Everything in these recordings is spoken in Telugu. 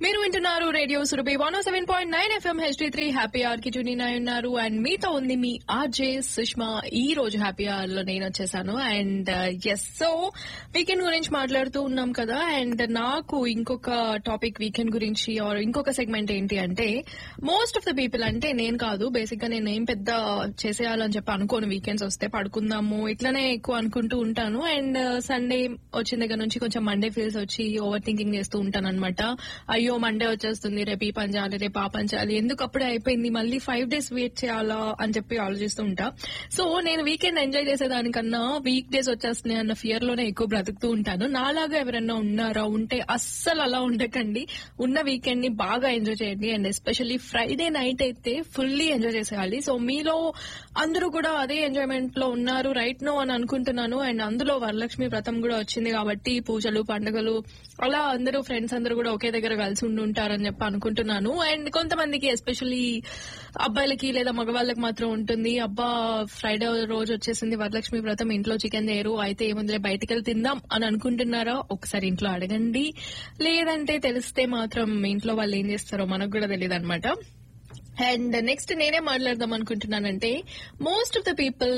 మీరు వింటున్నారు radio Surabhi one seven point nine F M H D three happy hour కి ట్యూన్ అయి ఉన్నారు అండ్ మీతో ఉంది మీ ఆర్జే సుష్మా ఈ రోజు హ్యాపీ అవర్ లో నేను వచ్చేసాను అండ్ ఎస్ సో వీకెండ్ గురించి మాట్లాడుతూ ఉన్నాం కదా అండ్ నాకు ఇంకొక టాపిక్ వీకెండ్ గురించి ఆర్ ఇంకొక సెగ్మెంట్ ఏంటి అంటే మోస్ట్ ఆఫ్ ద పీపుల్ అంటే నేను కాదు బేసిక్ గా నేను ఏం పెద్ద చేసేయాలని చెప్పి అనుకోను వీకెండ్స్ వస్తే పడుకుందాము ఇట్లనే ఎక్కువ అనుకుంటూ ఉంటాను అండ్ సండే వచ్చిన దగ్గర నుంచి కొంచెం మండే ఫీల్స్ వచ్చి ఓవర్ థింకింగ్ చేస్తూ ఉంటాను అనమాట అయ్యో మండే వచ్చేస్తుంది రేపు ఈ పని చేయాలి రేపు ఆ పని చేయాలి ఎందుకు అప్పుడే అయిపోయింది మళ్ళీ ఫైవ్ డేస్ వెయిట్ చేయాలా అని చెప్పి ఆలోచిస్తూ ఉంటా సో నేను వీకెండ్ ఎంజాయ్ చేసేదానికన్నా వీక్ డేస్ వచ్చేస్తున్నాయి అన్న ఫియర్ లోనే ఎక్కువ బ్రతుకుతూ ఉంటాను నాలాగా ఎవరైనా ఉన్నారా ఉంటే అస్సలు అలా ఉండకండి ఉన్న వీకెండ్ ని బాగా ఎంజాయ్ చేయండి అండ్ ఎస్పెషల్లీ ఫ్రైడే నైట్ అయితే ఫుల్లీ ఎంజాయ్ చేసేయాలి సో మీలో అందరూ కూడా అదే ఎంజాయ్మెంట్ లో ఉన్నారు రైట్ నో అని అనుకుంటున్నాను అండ్ అందులో వరలక్ష్మి వ్రతం కూడా వచ్చింది కాబట్టి పూజలు పండుగలు అలా అందరూ ఫ్రెండ్స్ అందరూ కూడా ఒకే దగ్గర కలిసి ఉండి ఉంటారని చెప్పి అనుకుంటున్నాను అండ్ కొంతమందికి ఎస్పెషల్లీ అబ్బాయిలకి లేదా మగవాళ్ళకి మాత్రం ఉంటుంది అబ్బా ఫ్రైడే రోజు వచ్చేసింది వరలక్ష్మి వ్రతం ఇంట్లో చికెన్ చేయరు అయితే ఏముందిలే బయటికి వెళ్ళి తిందాం అని అనుకుంటున్నారా ఒకసారి ఇంట్లో అడగండి లేదంటే తెలిస్తే మాత్రం ఇంట్లో వాళ్ళు ఏం చేస్తారో మనకు కూడా తెలియదు అనమాట అండ్ నెక్స్ట్ నేనే మాట్లాడదాం అనుకుంటున్నానంటే most of the people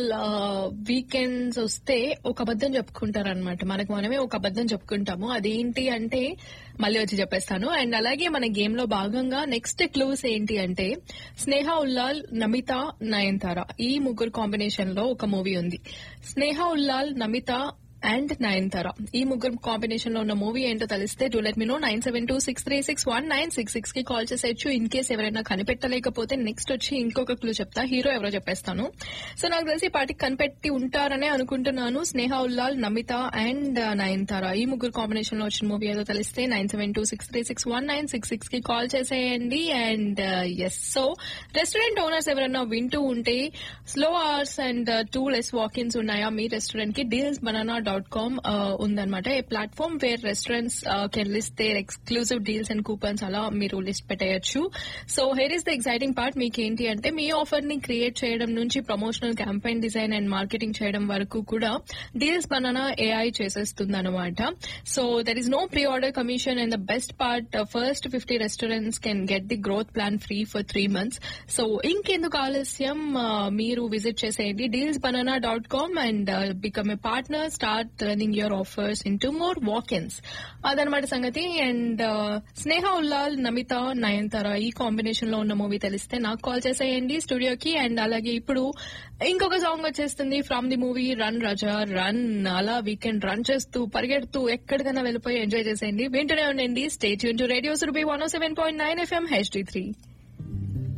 weekends వస్తే ఒక అబద్ధం చెప్పుకుంటారు అనమాట మనకు మనమే ఒక అబద్ధం చెప్పుకుంటాము అదేంటి అంటే మళ్ళీ వచ్చి చెప్పేస్తాను అండ్ అలాగే మన గేమ్ లో భాగంగా నెక్స్ట్ క్లూస్ ఏంటి అంటే స్నేహ ఉల్లాల్ నమిత నయన్తార ఈ ముగ్గురు కాంబినేషన్ లో ఒక మూవీ ఉంది స్నేహ ఉల్లాల్ నమిత అండ్ నయన్తార ఈ ముగ్గురు కాంబినేషన్ లో ఉన్న మూవీ ఏంటో తెలిస్తే do let me know nine seven two six three six one nine six six కి కాల్ చేసేయచ్చు ఇన్ కేస్ ఎవరైనా కనిపెట్టలేకపోతే నెక్స్ట్ వచ్చి ఇంకొక క్లూ చెప్తా హీరో ఎవరో చెప్పేస్తాను సో నాకు తెలిసి ఈ పాటికి కనిపెట్టి ఉంటారనే అనుకుంటున్నాను స్నేహ ఉల్లాల్ నమిత అండ్ నయన్తార ఈ ముగ్గురు కాంబినేషన్ లో వచ్చిన మూవీ ఏదో తెలిస్తే nine seven two six three six one nine six six కి కాల్ చేసేయండి and yes so restaurant owners ఎవరైనా వింటూ ఉంటే slow hours and too less walkins ఉన్నాయా మీ రెస్టారెంట్ కి డీల్స్ బనానా డాట్ కామ్ ఉందన్నమాట a platform where restaurants can list their exclusive deals and coupons అలా మీరు లిస్ట్ పెట్టేయచ్చు so her is the exciting part మీకు ఏంటి అంటే మీ ఆఫర్ ని క్రియేట్ చేయడం నుంచి promotional campaign design and marketing చేయడం వరకు కూడా డీల్స్ బనానా ఏఐ చేసేస్తుంది అనమాట so there is no pre order commission and the best part first fifty restaurants can get the growth plan free for three months so ఇంకెందుకు ఆలస్యం మీరు విజిట్ చేసేయండి deals banana dot com and become a partner start running your offers into more walk-ins అదనమాట సంగతి అండ్ స్నేహ ఉల్లాల్ నమిత నయన్తార ఈ కాంబినేషన్ లో ఉన్న మూవీ తెలిస్తే నాకు కాల్ చేసేయండి స్టూడియోకి అండ్ అలాగే ఇప్పుడు ఇంకొక సాంగ్ వచ్చేస్తుంది from the movie run Raja run అలా వీకెండ్ రన్ చేస్తూ పరిగెడుతూ ఎక్కడికైనా వెళ్ళిపోయి ఎంజాయ్ చేసేయండి వింటూనే ఉండండి స్టేట్ యూన్ to radio Surabhi one seven point nine F M H D three